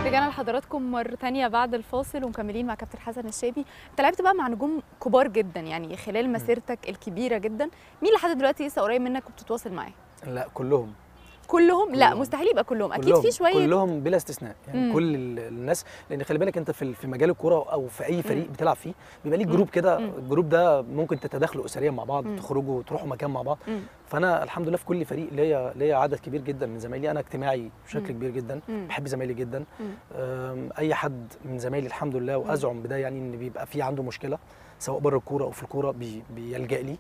رجعنا لحضراتكم مرة تانية بعد الفاصل ومكملين مع كابتن حسن الشابي انت لعبت بقى مع نجوم كبار جدا يعني خلال مسيرتك الكبيرة جدا مين لحد دلوقتي لسه قريب منك وبتتواصل معاه لا كلهم كلهم لا كلهم. مستحيل يبقى كلهم اكيد كلهم في شوية كلهم بلا استثناء يعني مم. كل ال- الناس لان خلي بالك انت في ال- في مجال الكوره او في اي فريق مم. بتلعب فيه بيبقى ليك مم. جروب كده مم. الجروب ده ممكن تتداخلوا اسريا مع بعض مم. تخرجوا تروحوا مكان مع بعض مم. فانا الحمد لله في كل فريق ليا ليا عدد كبير جدا من زمايلي انا اجتماعي بشكل مم. كبير جدا مم. بحب زمايلي جدا مم. أم، اي حد من زمايلي الحمد لله وازعم بده يعني ان بيبقى في عنده مشكله سواء بره الكوره او في الكوره بي بيلجا لي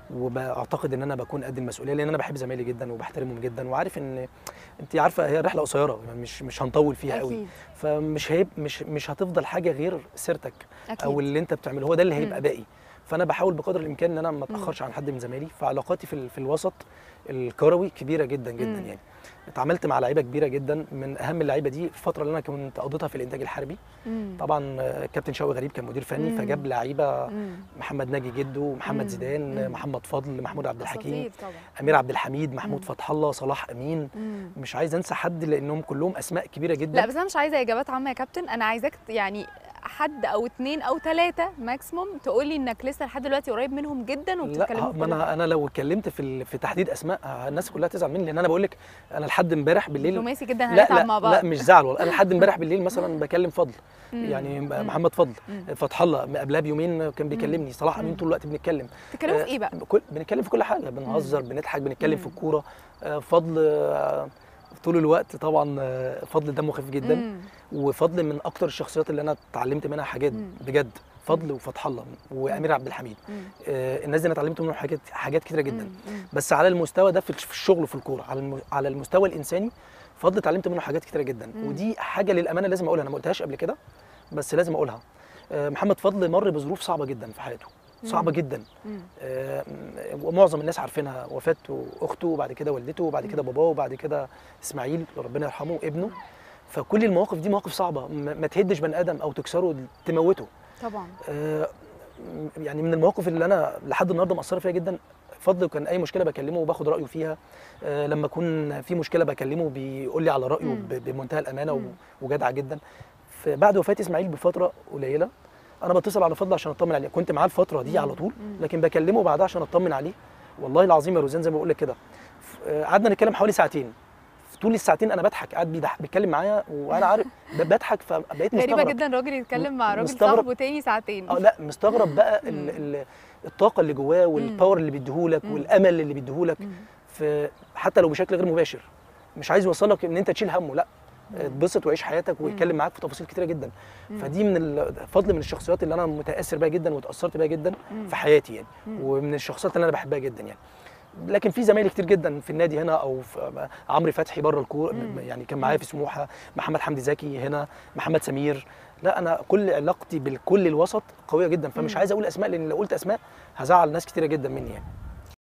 وبعتقد ان انا بكون قد المسؤوليه لان انا بحب زمايلي جدا وبحترمهم جدا وعارف ان انت عارفه هي رحله قصيره يعني مش مش هنطول فيها قوي اكيد فمش هيب مش مش هتفضل حاجه غير سيرتك اكيد او اللي انت بتعمله هو ده اللي هيبقى مم. باقي فانا بحاول بقدر الامكان ان انا ما اتاخرش عن حد من زمايلي فعلاقاتي في ال- في الوسط الكروي كبيره جدا جدا مم. يعني اتعاملت مع لعيبه كبيره جدا من اهم اللعيبه دي الفتره اللي انا كنت قضيتها في الانتاج الحربي مم. طبعا آه، كابتن شوقي غريب كان مدير فني مم. فجاب لعيبه مم. محمد محمد ناجي جدو محمد مم. زيدان آه، مم. محمد فضل محمود عبد الحكيم أساطير طبعا امير عبد الحميد محمود مم. فتح الله صلاح امين مم. مش عايز انسى حد لانهم كلهم اسماء كبيره جدا لا بس انا مش عايزه اجابات عامه يا كابتن انا عايزاك ت- يعني حد او اتنين او ثلاثه ماكسيموم تقول لي انك لسه لحد دلوقتي قريب منهم جدا لا وبتتكلموا في ما كل حاجة. انا انا لو اتكلمت في ال- في تحديد اسماء آه، الناس كلها تزعل مني لان انا بقول لك انا لحد امبارح بالليل دبلوماسي جدا لا هنتعب لا مع بعض لا مش زعل والله انا لحد امبارح بالليل مثلا بكلم فضل مم. يعني مم. محمد فضل مم. فتح الله قبلها بيومين كان بيكلمني صلاح امين مم. طول الوقت بنتكلم بتتكلموا آه، في ايه بقى؟ كل بنتكلم في كل حاجه بنهزر بنضحك بنتكلم في مم. الكوره آه، فضل آه، طول الوقت طبعا آه، فضل دمه خفيف جدا مم. وفضل من اكتر الشخصيات اللي انا اتعلمت منها حاجات مم. بجد فضل وفتح الله وامير عبد الحميد مم. آه، الناس دي انا اتعلمت منهم حاجات حاجات كتيره جدا مم. مم. بس على المستوى ده في في الشغل وفي الكوره على الم- على المستوى الانساني فضل اتعلمت منه حاجات كتيره جدا مم. ودي حاجه للامانه لازم اقولها انا ما قلتهاش قبل كده بس لازم اقولها آه، محمد فضل مر بظروف صعبه جدا في حياته صعبه مم. جدا مم. آه، ومعظم الناس عارفينها وفاه اخته وبعد كده والدته وبعد كده باباه وبعد كده اسماعيل ربنا يرحمه ابنه فكل المواقف دي مواقف صعبه ما ما تهدش بني ادم او تكسره تموته طبعا آه، يعني من المواقف اللي انا لحد النهارده مأثره فيها جدا فضل كان اي مشكله بكلمه وباخد رايه فيها آه، لما اكون في مشكله بكلمه بيقول لي على رايه مم. ب- بمنتهى الامانه و- مم. وجدع جدا بعد وفاه اسماعيل بفتره قليله انا بتصل على فضل عشان اطمن عليه كنت معاه الفتره دي مم. على طول مم. لكن بكلمه بعدها عشان اطمن عليه والله العظيم يا روزان زي ما بقول لك كده ف- آه، قعدنا نتكلم حوالي ساعتين في طول الساعتين انا بضحك قاعد بيضحك بيتكلم معايا وانا عارف ب- بضحك فبقيت غريبه مستغرب جدا راجل يتكلم مع راجل مستغرب. صاحبه تاني ساعتين اه لا مستغرب بقى ال مم. ال الطاقه اللي جواه والباور اللي بيديهولك مم. والامل اللي بيديهولك مم. في حتى لو بشكل غير مباشر مش عايز يوصلك ان انت تشيل همه لا مم. اتبسط وعيش حياتك ويتكلم معاك في تفاصيل كتيره جدا مم. فدي من الفضل من الشخصيات اللي انا متاثر بيها جدا وتاثرت بيها جدا مم. في حياتي يعني مم. ومن الشخصيات اللي انا بحبها جدا يعني لكن في زمايلي كتير جدا في النادي هنا او في عمرو فتحي بره الكوره مم. يعني كان معايا في سموحه محمد حمدي زكي هنا محمد سمير لا انا كل علاقتي بالكل الوسط قويه جدا فمش مم. عايز اقول اسماء لان لو قلت اسماء هزعل ناس كتيره جدا مني يعني